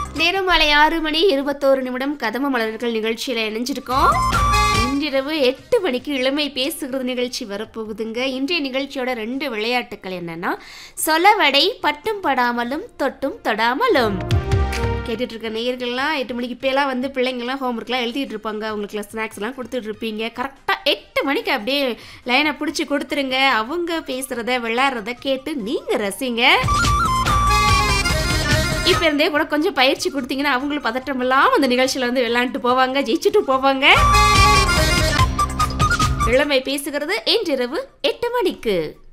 நேரம் மாலை ஆறு மணி இருபத்தோரு நிமிடம் கதம மலர்கள் நிகழ்ச்சியில இணைஞ்சிருக்கோம் இன்றிரவு எட்டு மணிக்கு இளமை பேசுகிறது நிகழ்ச்சி வரப்போகுதுங்க இன்றைய நிகழ்ச்சியோட ரெண்டு விளையாட்டுக்கள் என்னன்னா சொலவடை பட்டும் படாமலும் தொட்டும் தொடாமலும் கேட்டுட்டு இருக்க நேயர்கள்லாம் எட்டு மணிக்கு இப்போலாம் வந்து பிள்ளைங்கள்லாம் ஹோம்ஒர்க்லாம் எழுதிட்டு இருப்பாங்க அவங்களுக்குலாம் ஸ்நாக்ஸ்லாம் கொடுத்துட்டு இருப்பீங்க கரெக்டாக எட்டு மணிக்கு அப்படியே லைனை பிடிச்சி கொடுத்துருங்க அவங்க பேசுகிறத விளையாடுறத கேட்டு நீங்கள் ரசிங்க இப்போ இருந்தே கூட கொஞ்சம் பயிற்சி கொடுத்தீங்கன்னா அவங்களும் பதட்டம் இல்லாமல் அந்த நிகழ்ச்சியில் வந்து விளையாண்டுட்டு போவாங்க ஜெயிச்சுட்டு போவாங்க இளமை பேசுகிறது இன்றிரவு எட்டு மணிக்கு